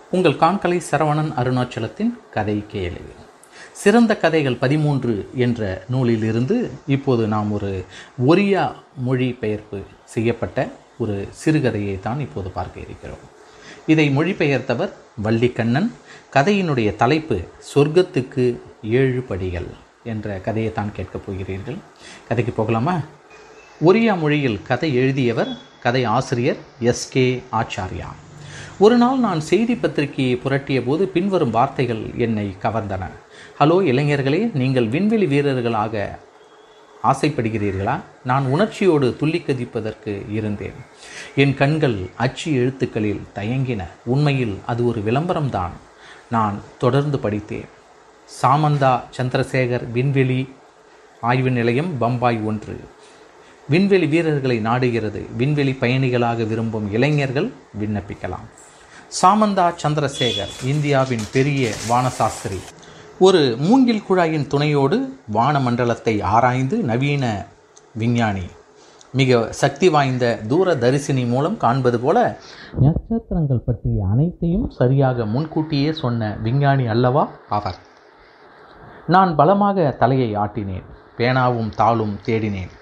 உங்கள் காண்கலை சரவணன் அருணாச்சலத்தின் கதை கேளு சிறந்த கதைகள் பதிமூன்று என்ற நூலிலிருந்து இப்போது நாம் ஒரு ஒரியா மொழி பெயர்ப்பு செய்யப்பட்ட ஒரு சிறுகதையை தான் இப்போது பார்க்க இருக்கிறோம் இதை மொழிபெயர்த்தவர் வள்ளிக்கண்ணன் கதையினுடைய தலைப்பு சொர்க்கத்துக்கு ஏழு படிகள் என்ற கதையை தான் கேட்கப் போகிறீர்கள் கதைக்கு போகலாமா ஒரியா மொழியில் கதை எழுதியவர் கதை ஆசிரியர் எஸ்கே ஆச்சாரியா ஒரு நாள் நான் செய்தி பத்திரிகையை புரட்டிய போது பின்வரும் வார்த்தைகள் என்னை கவர்ந்தன ஹலோ இளைஞர்களே நீங்கள் விண்வெளி வீரர்களாக ஆசைப்படுகிறீர்களா நான் உணர்ச்சியோடு துள்ளி கதிப்பதற்கு இருந்தேன் என் கண்கள் அச்சு எழுத்துக்களில் தயங்கின உண்மையில் அது ஒரு விளம்பரம்தான் நான் தொடர்ந்து படித்தேன் சாமந்தா சந்திரசேகர் விண்வெளி ஆய்வு நிலையம் பம்பாய் ஒன்று விண்வெளி வீரர்களை நாடுகிறது விண்வெளி பயணிகளாக விரும்பும் இளைஞர்கள் விண்ணப்பிக்கலாம் சாமந்தா சந்திரசேகர் இந்தியாவின் பெரிய வானசாஸ்திரி ஒரு மூங்கில் குழாயின் துணையோடு வானமண்டலத்தை ஆராய்ந்து நவீன விஞ்ஞானி மிக சக்தி வாய்ந்த தூர தரிசினி மூலம் காண்பது போல நட்சத்திரங்கள் பற்றிய அனைத்தையும் சரியாக முன்கூட்டியே சொன்ன விஞ்ஞானி அல்லவா அவர் நான் பலமாக தலையை ஆட்டினேன் பேனாவும் தாளும் தேடினேன்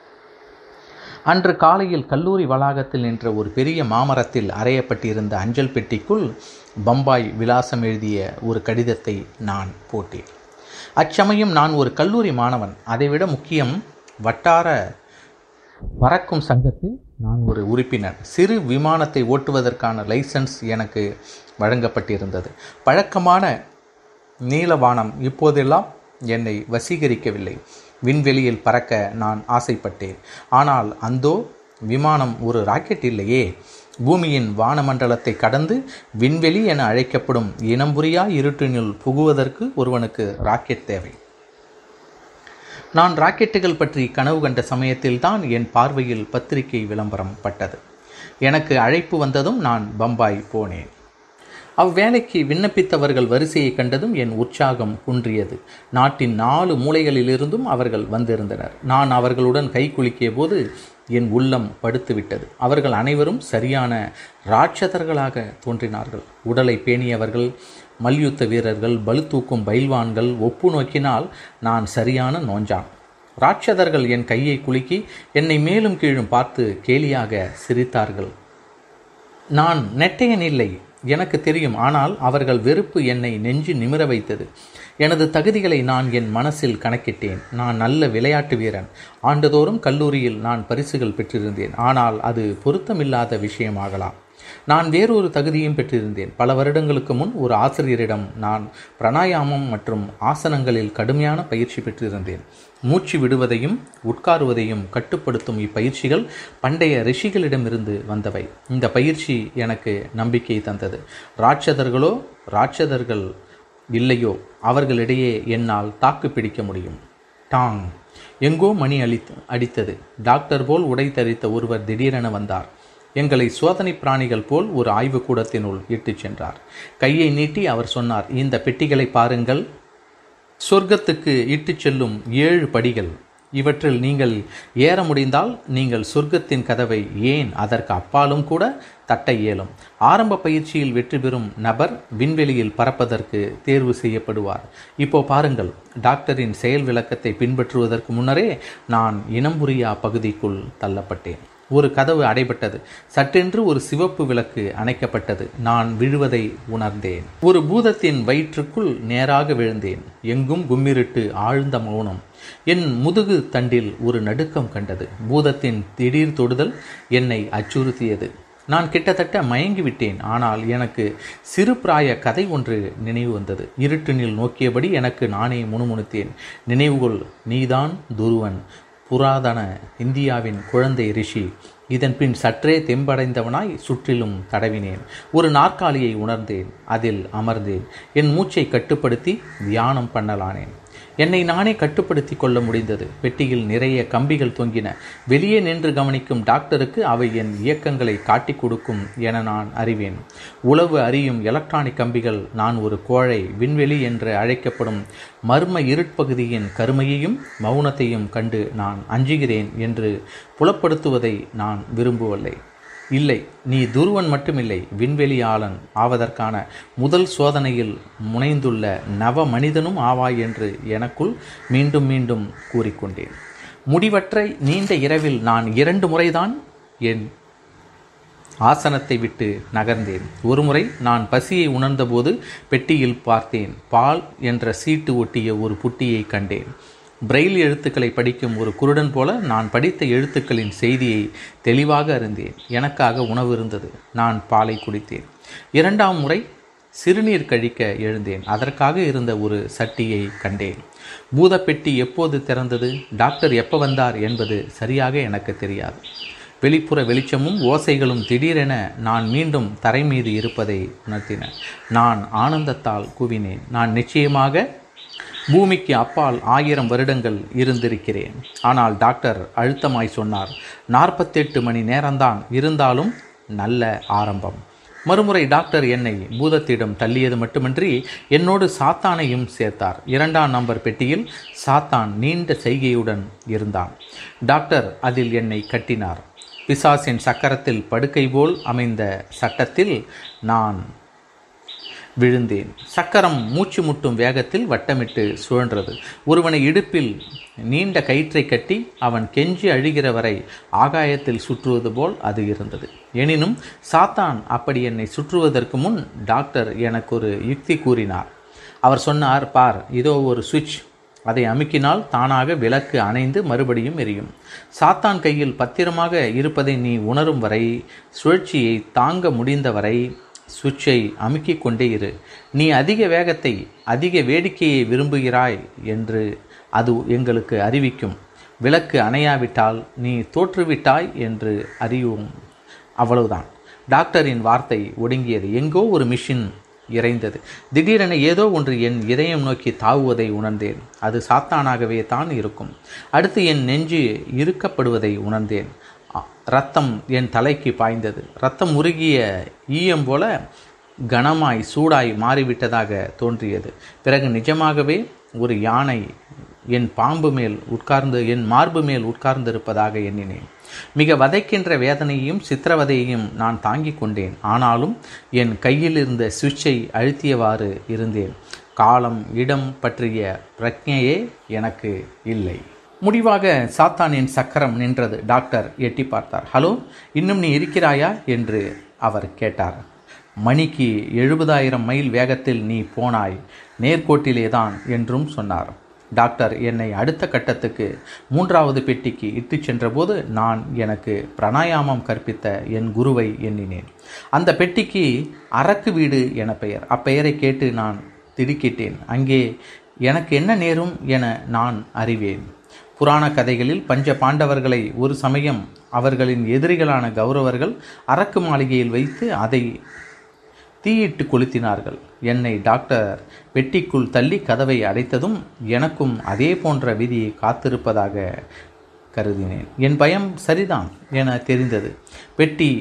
அன்று காலையில் கல்லூரி வளாகத்தில் நின்ற ஒரு பெரிய மாமரத்தில் அறையப்பட்டிருந்த அஞ்சல் பெட்டிக்குள் பம்பாய் விலாசம் எழுதிய ஒரு கடிதத்தை நான் போட்டேன் அச்சமயம் நான் ஒரு கல்லூரி மாணவன் அதைவிட முக்கியம் வட்டார பறக்கும் சங்கத்தில் நான் ஒரு உறுப்பினர் சிறு விமானத்தை ஓட்டுவதற்கான லைசன்ஸ் எனக்கு வழங்கப்பட்டிருந்தது பழக்கமான நீலவானம் இப்போதெல்லாம் என்னை வசீகரிக்கவில்லை விண்வெளியில் பறக்க நான் ஆசைப்பட்டேன் ஆனால் அந்தோ விமானம் ஒரு ராக்கெட் இல்லையே பூமியின் வானமண்டலத்தை கடந்து விண்வெளி என அழைக்கப்படும் இனம்புரியா இருட்டினுள் புகுவதற்கு ஒருவனுக்கு ராக்கெட் தேவை நான் ராக்கெட்டுகள் பற்றி கனவு கண்ட சமயத்தில்தான் என் பார்வையில் பத்திரிகை விளம்பரம் பட்டது எனக்கு அழைப்பு வந்ததும் நான் பம்பாய் போனேன் அவ்வேலைக்கு விண்ணப்பித்தவர்கள் வரிசையை கண்டதும் என் உற்சாகம் குன்றியது நாட்டின் நாலு மூலைகளிலிருந்தும் அவர்கள் வந்திருந்தனர் நான் அவர்களுடன் கை குலுக்கிய போது என் உள்ளம் படுத்துவிட்டது அவர்கள் அனைவரும் சரியான ராட்சதர்களாக தோன்றினார்கள் உடலை பேணியவர்கள் மல்யுத்த வீரர்கள் பலு தூக்கும் பைல்வான்கள் ஒப்பு நோக்கினால் நான் சரியான நோஞ்சான் ராட்சதர்கள் என் கையை குலுக்கி என்னை மேலும் கீழும் பார்த்து கேலியாக சிரித்தார்கள் நான் நெட்டையன் இல்லை எனக்கு தெரியும் ஆனால் அவர்கள் வெறுப்பு என்னை நெஞ்சு நிமிர வைத்தது எனது தகுதிகளை நான் என் மனசில் கணக்கிட்டேன் நான் நல்ல விளையாட்டு வீரன் ஆண்டுதோறும் கல்லூரியில் நான் பரிசுகள் பெற்றிருந்தேன் ஆனால் அது பொருத்தமில்லாத விஷயமாகலாம் நான் வேறொரு தகுதியும் பெற்றிருந்தேன் பல வருடங்களுக்கு முன் ஒரு ஆசிரியரிடம் நான் பிராணாயாமம் மற்றும் ஆசனங்களில் கடுமையான பயிற்சி பெற்றிருந்தேன் மூச்சு விடுவதையும் உட்காருவதையும் கட்டுப்படுத்தும் இப்பயிற்சிகள் பண்டைய ரிஷிகளிடமிருந்து வந்தவை இந்த பயிற்சி எனக்கு நம்பிக்கை தந்தது ராட்சதர்களோ ராட்சதர்கள் இல்லையோ அவர்களிடையே என்னால் தாக்கு பிடிக்க முடியும் டாங் எங்கோ மணி அளித்து அடித்தது டாக்டர் போல் உடை தரித்த ஒருவர் திடீரென வந்தார் எங்களை சோதனை பிராணிகள் போல் ஒரு ஆய்வுக்கூடத்தினுள் இட்டுச் சென்றார் கையை நீட்டி அவர் சொன்னார் இந்த பெட்டிகளை பாருங்கள் சொர்க்கத்துக்கு இட்டுச் செல்லும் ஏழு படிகள் இவற்றில் நீங்கள் ஏற முடிந்தால் நீங்கள் சொர்க்கத்தின் கதவை ஏன் அதற்கு அப்பாலும் கூட தட்ட இயலும் ஆரம்ப பயிற்சியில் வெற்றி பெறும் நபர் விண்வெளியில் பறப்பதற்கு தேர்வு செய்யப்படுவார் இப்போ பாருங்கள் டாக்டரின் செயல் விளக்கத்தை பின்பற்றுவதற்கு முன்னரே நான் இனம்புரியா பகுதிக்குள் தள்ளப்பட்டேன் ஒரு கதவு அடைபட்டது சட்டென்று ஒரு சிவப்பு விளக்கு அணைக்கப்பட்டது நான் விழுவதை உணர்ந்தேன் ஒரு பூதத்தின் வயிற்றுக்குள் நேராக விழுந்தேன் எங்கும் கும்மிருட்டு ஆழ்ந்த மௌனம் என் முதுகு தண்டில் ஒரு நடுக்கம் கண்டது பூதத்தின் திடீர் தொடுதல் என்னை அச்சுறுத்தியது நான் கிட்டத்தட்ட மயங்கிவிட்டேன் ஆனால் எனக்கு சிறு பிராய கதை ஒன்று நினைவு வந்தது இருட்டினில் நோக்கியபடி எனக்கு நானே முணுமுணுத்தேன் நினைவுகொள் நீதான் துருவன் புராதன இந்தியாவின் குழந்தை ரிஷி இதன் பின் சற்றே தெம்படைந்தவனாய் சுற்றிலும் தடவினேன் ஒரு நாற்காலியை உணர்ந்தேன் அதில் அமர்ந்தேன் என் மூச்சை கட்டுப்படுத்தி தியானம் பண்ணலானேன் என்னை நானே கட்டுப்படுத்தி கொள்ள முடிந்தது பெட்டியில் நிறைய கம்பிகள் தொங்கின வெளியே நின்று கவனிக்கும் டாக்டருக்கு அவை என் இயக்கங்களை காட்டிக் கொடுக்கும் என நான் அறிவேன் உளவு அறியும் எலக்ட்ரானிக் கம்பிகள் நான் ஒரு கோழை விண்வெளி என்று அழைக்கப்படும் மர்ம இருட்பகுதியின் கருமையையும் மௌனத்தையும் கண்டு நான் அஞ்சுகிறேன் என்று புலப்படுத்துவதை நான் விரும்பவில்லை இல்லை நீ துருவன் மட்டுமில்லை விண்வெளியாளன் ஆவதற்கான முதல் சோதனையில் முனைந்துள்ள நவ மனிதனும் ஆவாய் என்று எனக்குள் மீண்டும் மீண்டும் கூறிக்கொண்டேன் முடிவற்ற நீண்ட இரவில் நான் இரண்டு முறைதான் என் ஆசனத்தை விட்டு நகர்ந்தேன் ஒருமுறை நான் பசியை உணர்ந்தபோது பெட்டியில் பார்த்தேன் பால் என்ற சீட்டு ஒட்டிய ஒரு புட்டியை கண்டேன் பிரெயில் எழுத்துக்களை படிக்கும் ஒரு குருடன் போல நான் படித்த எழுத்துக்களின் செய்தியை தெளிவாக அறிந்தேன் எனக்காக உணவு இருந்தது நான் பாலை குடித்தேன் இரண்டாம் முறை சிறுநீர் கழிக்க எழுந்தேன் அதற்காக இருந்த ஒரு சட்டியை கண்டேன் பூதப்பெட்டி எப்போது திறந்தது டாக்டர் எப்போ வந்தார் என்பது சரியாக எனக்கு தெரியாது வெளிப்புற வெளிச்சமும் ஓசைகளும் திடீரென நான் மீண்டும் தரை மீது இருப்பதை உணர்த்தின நான் ஆனந்தத்தால் கூவினேன் நான் நிச்சயமாக பூமிக்கு அப்பால் ஆயிரம் வருடங்கள் இருந்திருக்கிறேன் ஆனால் டாக்டர் அழுத்தமாய் சொன்னார் நாற்பத்தெட்டு மணி நேரம்தான் இருந்தாலும் நல்ல ஆரம்பம் மறுமுறை டாக்டர் என்னை பூதத்திடம் தள்ளியது மட்டுமின்றி என்னோடு சாத்தானையும் சேர்த்தார் இரண்டாம் நம்பர் பெட்டியில் சாத்தான் நீண்ட செய்கையுடன் இருந்தான் டாக்டர் அதில் என்னை கட்டினார் பிசாசின் சக்கரத்தில் படுக்கை போல் அமைந்த சட்டத்தில் நான் விழுந்தேன் சக்கரம் மூச்சு முட்டும் வேகத்தில் வட்டமிட்டு சுழன்றது ஒருவனை இடுப்பில் நீண்ட கயிற்றை கட்டி அவன் கெஞ்சி அழுகிற வரை ஆகாயத்தில் சுற்றுவது போல் அது இருந்தது எனினும் சாத்தான் அப்படி என்னை சுற்றுவதற்கு முன் டாக்டர் எனக்கு ஒரு யுக்தி கூறினார் அவர் சொன்னார் பார் இதோ ஒரு சுவிட்ச் அதை அமுக்கினால் தானாக விளக்கு அணைந்து மறுபடியும் எரியும் சாத்தான் கையில் பத்திரமாக இருப்பதை நீ உணரும் வரை சுழற்சியை தாங்க முடிந்தவரை சுவிட்சை அமுக்கிக் கொண்டே இரு நீ அதிக வேகத்தை அதிக வேடிக்கையை விரும்புகிறாய் என்று அது எங்களுக்கு அறிவிக்கும் விளக்கு அணையாவிட்டால் நீ தோற்றுவிட்டாய் என்று அறியும் அவ்வளவுதான் டாக்டரின் வார்த்தை ஒடுங்கியது எங்கோ ஒரு மிஷின் இறைந்தது திடீரென ஏதோ ஒன்று என் இதயம் நோக்கி தாவுவதை உணர்ந்தேன் அது சாத்தானாகவே தான் இருக்கும் அடுத்து என் நெஞ்சு இறுக்கப்படுவதை உணர்ந்தேன் அ- ரத்தம் என் தலைக்கு பாய்ந்தது ரத்தம் உருகிய ஈயம் போல கனமாய் சூடாய் மாறிவிட்டதாக தோன்றியது பிறகு நிஜமாகவே ஒரு யானை என் பாம்பு மேல் உட்கார்ந்து என் மார்பு மேல் உட்கார்ந்திருப்பதாக எண்ணினேன் மிக வதைக்கின்ற வேதனையையும் சித்திரவதையையும் நான் தாங்கிக் கொண்டேன் ஆனாலும் என் கையில் இருந்த சுவிட்சை அழுத்தியவாறு இருந்தேன் காலம் இடம் பற்றிய பிரக்ஞையே எனக்கு இல்லை முடிவாக சாத்தானின் சக்கரம் நின்றது டாக்டர் எட்டி பார்த்தார் ஹலோ இன்னும் நீ இருக்கிறாயா என்று அவர் கேட்டார் மணிக்கு எழுபதாயிரம் மைல் வேகத்தில் நீ போனாய் நேர்கோட்டிலேதான் என்றும் சொன்னார் டாக்டர் என்னை அடுத்த கட்டத்துக்கு மூன்றாவது பெட்டிக்கு இட்டுச் சென்றபோது நான் எனக்கு பிராணாயாமம் கற்பித்த என் குருவை எண்ணினேன் அந்த பெட்டிக்கு அரக்கு வீடு என பெயர் அப்பெயரை கேட்டு நான் திடுக்கிட்டேன் அங்கே எனக்கு என்ன நேரும் என நான் அறிவேன் புராண கதைகளில் பஞ்ச பாண்டவர்களை ஒரு சமயம் அவர்களின் எதிரிகளான கௌரவர்கள் அரக்கு மாளிகையில் வைத்து அதை தீயிட்டு கொளுத்தினார்கள் என்னை டாக்டர் பெட்டிக்குள் தள்ளி கதவை அடைத்ததும் எனக்கும் அதே போன்ற விதி காத்திருப்பதாக கருதினேன் என் பயம் சரிதான் என தெரிந்தது பெட்டி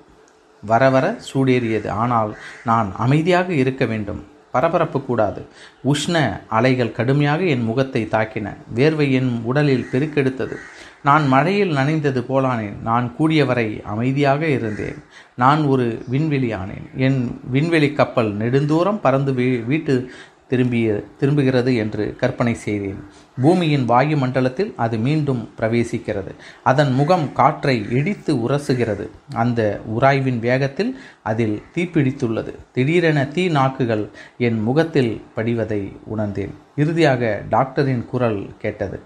வர வர சூடேறியது ஆனால் நான் அமைதியாக இருக்க வேண்டும் பரபரப்பு கூடாது உஷ்ண அலைகள் கடுமையாக என் முகத்தை தாக்கின வேர்வை என் உடலில் பெருக்கெடுத்தது நான் மழையில் நனைந்தது போலானேன் நான் கூடியவரை அமைதியாக இருந்தேன் நான் ஒரு விண்வெளி ஆனேன் என் விண்வெளி கப்பல் நெடுந்தூரம் பறந்து வீ வீட்டு திரும்பிய திரும்புகிறது என்று கற்பனை செய்தேன் பூமியின் வாயு மண்டலத்தில் அது மீண்டும் பிரவேசிக்கிறது அதன் முகம் காற்றை இடித்து உரசுகிறது அந்த உராய்வின் வேகத்தில் அதில் தீப்பிடித்துள்ளது திடீரென தீ நாக்குகள் என் முகத்தில் படிவதை உணர்ந்தேன் இறுதியாக டாக்டரின் குரல் கேட்டது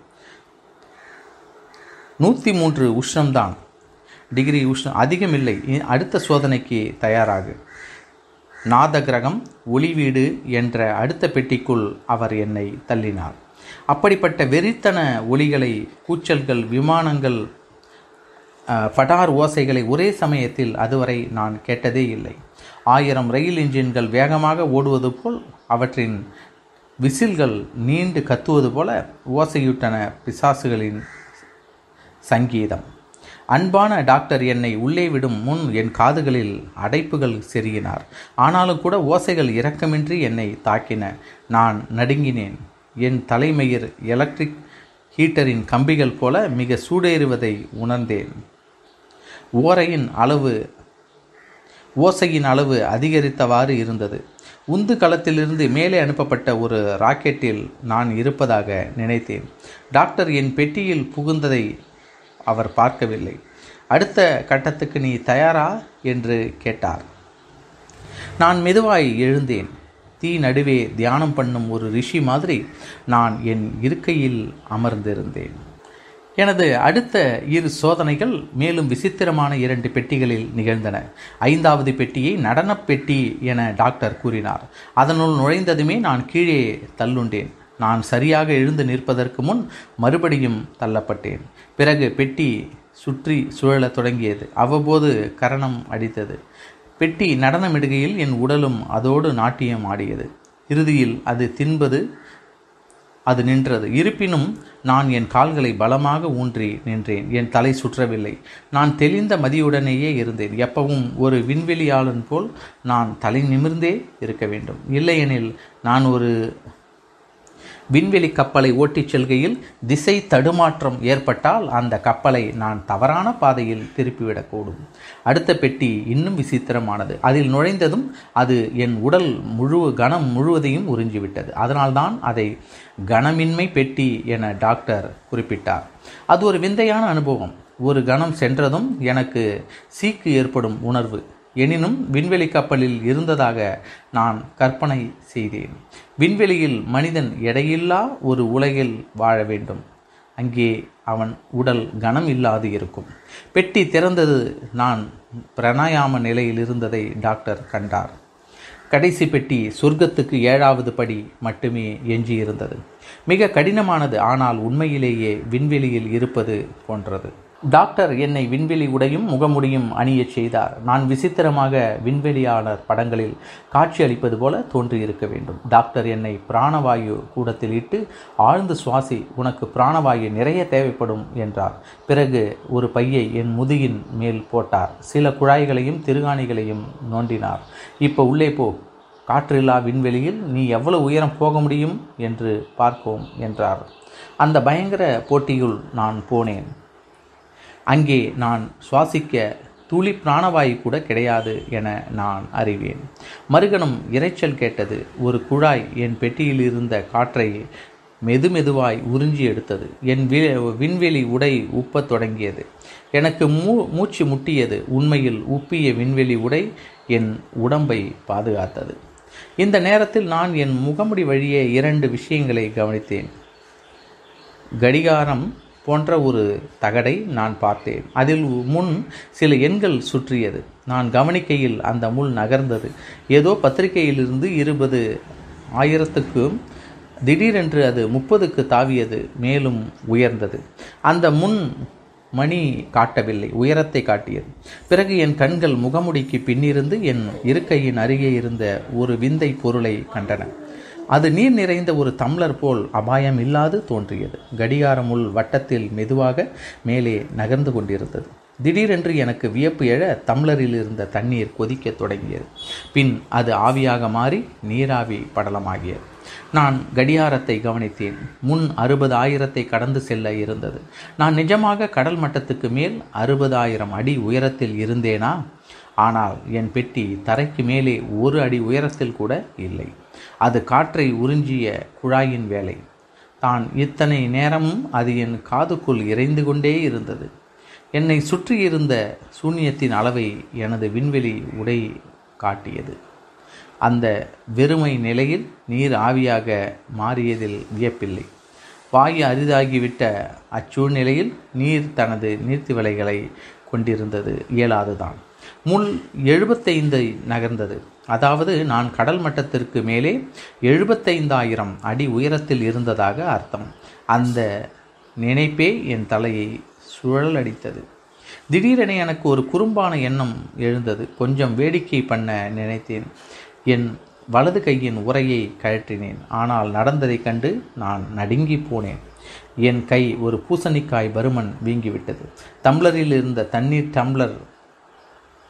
நூற்றி மூன்று உஷ்ணம்தான் டிகிரி உஷ்ணம் அதிகமில்லை இ- அடுத்த சோதனைக்கு தயாராகு நாத கிரகம் ஒளிவீடு என்ற அடுத்த பெட்டிக்குள் அவர் என்னை தள்ளினார் அப்படிப்பட்ட வெறித்தன ஒளிகளை கூச்சல்கள் விமானங்கள் அஹ், படார் ஓசைகளை ஒரே சமயத்தில் அதுவரை நான் கேட்டதே இல்லை ஆயிரம் ரயில் இன்ஜின்கள் வேகமாக ஓடுவது போல் அவற்றின் விசில்கள் நீண்டு கத்துவது போல ஓசையுட்டன பிசாசுகளின் சங்கீதம் அன்பான டாக்டர் என்னை உள்ளே விடும் முன் என் காதுகளில் அடைப்புகள் செருகினார் ஆனாலும் கூட ஓசைகள் இரக்கமின்றி என்னை தாக்கின நான் நடுங்கினேன் என் தலைமயிர் எலக்ட்ரிக் ஹீட்டரின் கம்பிகள் போல மிக சூடேறுவதை உணர்ந்தேன் ஓரையின் அளவு ஓசையின் அளவு அதிகரித்தவாறு இருந்தது உந்து களத்திலிருந்து மேலே அனுப்பப்பட்ட ஒரு ராக்கெட்டில் நான் இருப்பதாக நினைத்தேன் டாக்டர் என் பெட்டியில் புகுந்ததை அவர் பார்க்கவில்லை அடுத்த கட்டத்துக்கு நீ தயாரா என்று கேட்டார் நான் மெதுவாய் எழுந்தேன் தீ நடுவே தியானம் பண்ணும் ஒரு ரிஷி மாதிரி நான் என் இருக்கையில் அமர்ந்திருந்தேன் எனது அடுத்த இரு சோதனைகள் மேலும் விசித்திரமான இரண்டு பெட்டிகளில் நிகழ்ந்தன ஐந்தாவது பெட்டியை நடனப் பெட்டி என டாக்டர் கூறினார் அதனுள் நுழைந்ததுமே நான் கீழே தள்ளுண்டேன் நான் சரியாக எழுந்து நிற்பதற்கு முன் மறுபடியும் தள்ளப்பட்டேன் பிறகு பெட்டி சுற்றி சுழலத் தொடங்கியது அவ்வப்போது கரணம் அடித்தது பெட்டி நடனமிடுகையில் என் உடலும் அதோடு நாட்டியம் ஆடியது இறுதியில் அது தின்பது அது நின்றது இருப்பினும் நான் என் கால்களை பலமாக ஊன்றி நின்றேன் என் தலை சுற்றவில்லை நான் தெளிந்த மதியுடனேயே இருந்தேன் எப்பவும் ஒரு விண்வெளியாளன் போல் நான் தலை நிமிர்ந்தே இருக்க வேண்டும் இல்லையெனில் நான் ஒரு விண்வெளி கப்பலை ஓட்டிச் செல்கையில் திசை தடுமாற்றம் ஏற்பட்டால் அந்த கப்பலை நான் தவறான பாதையில் திருப்பிவிடக்கூடும் அடுத்த பெட்டி இன்னும் விசித்திரமானது அதில் நுழைந்ததும் அது என் உடல் முழு கணம் முழுவதையும் உறிஞ்சிவிட்டது அதனால்தான் அதை கனமின்மை பெட்டி என டாக்டர் குறிப்பிட்டார் அது ஒரு விந்தையான அனுபவம் ஒரு கணம் சென்றதும் எனக்கு சீக்கு ஏற்படும் உணர்வு எனினும் விண்வெளி கப்பலில் இருந்ததாக நான் கற்பனை செய்தேன் விண்வெளியில் மனிதன் எடையில்லா ஒரு உலகில் வாழ வேண்டும் அங்கே அவன் உடல் கனம் இல்லாது இருக்கும் பெட்டி திறந்தது நான் பிரணாயாம நிலையில் இருந்ததை டாக்டர் கண்டார் கடைசி பெட்டி சொர்க்கத்துக்கு ஏழாவது படி மட்டுமே எஞ்சியிருந்தது மிக கடினமானது ஆனால் உண்மையிலேயே விண்வெளியில் இருப்பது போன்றது டாக்டர் என்னை விண்வெளி உடையும் முகமுடியும் அணியச் செய்தார் நான் விசித்திரமாக விண்வெளியாளர் படங்களில் காட்சி அளிப்பது போல தோன்றியிருக்க வேண்டும் டாக்டர் என்னை பிராணவாயு கூடத்தில் இட்டு ஆழ்ந்து சுவாசி உனக்கு பிராணவாயு நிறைய தேவைப்படும் என்றார் பிறகு ஒரு பையை என் முதுகின் மேல் போட்டார் சில குழாய்களையும் திருகாணிகளையும் நோண்டினார் இப்போ உள்ளே போ காற்றில்லா விண்வெளியில் நீ எவ்வளவு உயரம் போக முடியும் என்று பார்ப்போம் என்றார் அந்த பயங்கர போட்டியுள் நான் போனேன் அங்கே நான் சுவாசிக்க துளி பிராணவாயு கூட கிடையாது என நான் அறிவேன் மறுகணம் இரைச்சல் கேட்டது ஒரு குழாய் என் பெட்டியில் இருந்த காற்றை மெதுமெதுவாய் உறிஞ்சி எடுத்தது என் வி விண்வெளி உடை உப்பத் தொடங்கியது எனக்கு மூ மூச்சு முட்டியது உண்மையில் உப்பிய விண்வெளி உடை என் உடம்பை பாதுகாத்தது இந்த நேரத்தில் நான் என் முகமுடி வழியே இரண்டு விஷயங்களை கவனித்தேன் கடிகாரம் போன்ற ஒரு தகடை நான் பார்த்தேன் அதில் முன் சில எண்கள் சுற்றியது நான் கவனிக்கையில் அந்த முள் நகர்ந்தது ஏதோ பத்திரிகையிலிருந்து இருபது ஆயிரத்துக்கும் திடீரென்று அது முப்பதுக்கு தாவியது மேலும் உயர்ந்தது அந்த முன் மணி காட்டவில்லை உயரத்தை காட்டியது பிறகு என் கண்கள் முகமுடிக்கு பின்னிருந்து என் இருக்கையின் அருகே இருந்த ஒரு விந்தை பொருளை கண்டன அது நீர் நிறைந்த ஒரு தம்ளர் போல் அபாயம் இல்லாது தோன்றியது கடிகாரம் உள் வட்டத்தில் மெதுவாக மேலே நகர்ந்து கொண்டிருந்தது திடீரென்று எனக்கு வியப்பு எழ தம்ளரில் இருந்த தண்ணீர் கொதிக்கத் தொடங்கியது பின் அது ஆவியாக மாறி நீராவி படலமாகியது நான் கடியாரத்தை கவனித்தேன் முன் அறுபது ஆயிரத்தை கடந்து செல்ல இருந்தது நான் நிஜமாக கடல் மட்டத்துக்கு மேல் அறுபதாயிரம் அடி உயரத்தில் இருந்தேனா ஆனால் என் பெட்டி தரைக்கு மேலே ஒரு அடி உயரத்தில் கூட இல்லை அது காற்றை உறிஞ்சிய குழாயின் வேலை தான் இத்தனை நேரமும் அது என் காதுக்குள் இறைந்து கொண்டே இருந்தது என்னை சுற்றியிருந்த சூன்யத்தின் அளவை எனது விண்வெளி உடை காட்டியது அந்த வெறுமை நிலையில் நீர் ஆவியாக மாறியதில் வியப்பில்லை வாயு அரிதாகிவிட்ட அச்சூழ்நிலையில் நீர் தனது நீர்த்தி விலைகளை கொண்டிருந்தது இயலாதுதான் முள் எழுபத்தைந்து நகர்ந்தது அதாவது நான் கடல் மட்டத்திற்கு மேலே எழுபத்தைந்தாயிரம் அடி உயரத்தில் இருந்ததாக அர்த்தம் அந்த நினைப்பே என் தலையை சுழலடித்தது திடீரென எனக்கு ஒரு குறும்பான எண்ணம் எழுந்தது கொஞ்சம் வேடிக்கை பண்ண நினைத்தேன் என் வலது கையின் உரையை கழற்றினேன் ஆனால் நடந்ததைக் கண்டு நான் நடுங்கி போனேன் என் கை ஒரு பூசணிக்காய் பருமன் வீங்கிவிட்டது டம்ளரில் இருந்த தண்ணீர் டம்ளர்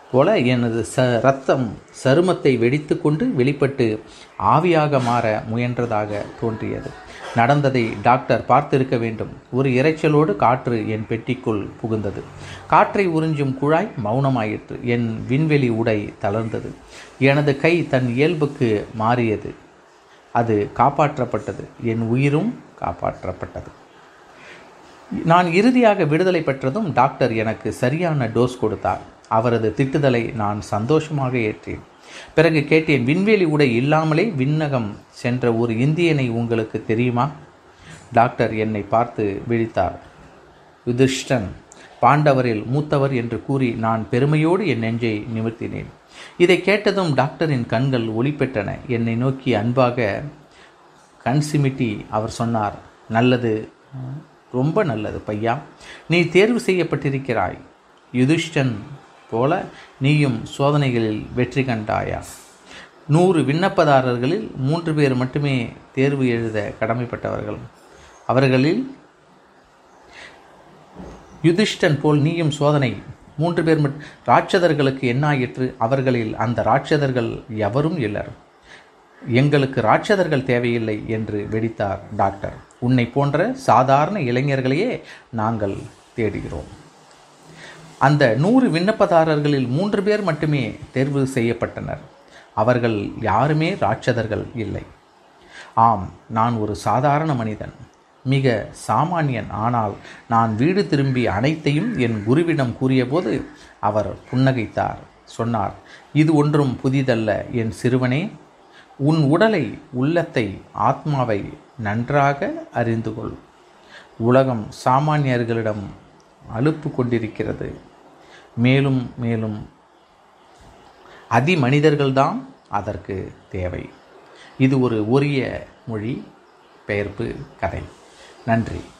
போல எனது ச ரத்தம் சருமத்தை வெடித்து கொண்டு வெளிப்பட்டு ஆவியாக மாற முயன்றதாக தோன்றியது நடந்ததை டாக்டர் பார்த்திருக்க வேண்டும் ஒரு இரைச்சலோடு காற்று என் பெட்டிக்குள் புகுந்தது காற்றை உறிஞ்சும் குழாய் மௌனமாயிற்று என் விண்வெளி உடை தளர்ந்தது எனது கை தன் இயல்புக்கு மாறியது அது காப்பாற்றப்பட்டது என் உயிரும் காப்பாற்றப்பட்டது நான் இறுதியாக விடுதலை பெற்றதும் டாக்டர் எனக்கு சரியான டோஸ் கொடுத்தார் அவரது திட்டுதலை நான் சந்தோஷமாக ஏற்றேன் பிறகு கேட்டேன் விண்வெளி உடை இல்லாமலே விண்ணகம் சென்ற ஒரு இந்தியனை உங்களுக்கு தெரியுமா டாக்டர் என்னை பார்த்து விழித்தார் யுதிஷ்டன் பாண்டவரில் மூத்தவர் என்று கூறி நான் பெருமையோடு என் நெஞ்சை நிமிர்த்தினேன் இதை கேட்டதும் டாக்டரின் கண்கள் ஒளி பெற்றன என்னை நோக்கி அன்பாக கண் சிமிட்டி அவர் சொன்னார் நல்லது ரொம்ப நல்லது பையா நீ தேர்வு செய்யப்பட்டிருக்கிறாய் யுதிஷ்டன் போல நீயும் சோதனைகளில் வெற்றி கண்டாயா நூறு விண்ணப்பதாரர்களில் மூன்று பேர் மட்டுமே தேர்வு எழுத கடமைப்பட்டவர்கள் அவர்களில் யுதிஷ்டன் போல் நீயும் சோதனை மூன்று பேர் மட் ராட்சதர்களுக்கு என்னாயிற்று அவர்களில் அந்த ராட்சதர்கள் எவரும் இல்லர் எங்களுக்கு ராட்சதர்கள் தேவையில்லை என்று வெடித்தார் டாக்டர் உன்னை போன்ற சாதாரண இளைஞர்களையே நாங்கள் தேடுகிறோம் அந்த நூறு விண்ணப்பதாரர்களில் மூன்று பேர் மட்டுமே தேர்வு செய்யப்பட்டனர் அவர்கள் யாருமே ராட்சதர்கள் இல்லை ஆம் நான் ஒரு சாதாரண மனிதன் மிக சாமானியன் ஆனால் நான் வீடு திரும்பி அனைத்தையும் என் குருவிடம் கூறியபோது அவர் புன்னகைத்தார் சொன்னார் இது ஒன்றும் புதிதல்ல என் சிறுவனே உன் உடலை உள்ளத்தை ஆத்மாவை நன்றாக அறிந்து கொள் உலகம் சாமானியர்களிடம் அலுப்பு கொண்டிருக்கிறது மேலும் மேலும் அதிமனிதர்கள்தான் அதற்கு தேவை இது ஒரு உரிய மொழி பெயர்ப்பு கதை நன்றி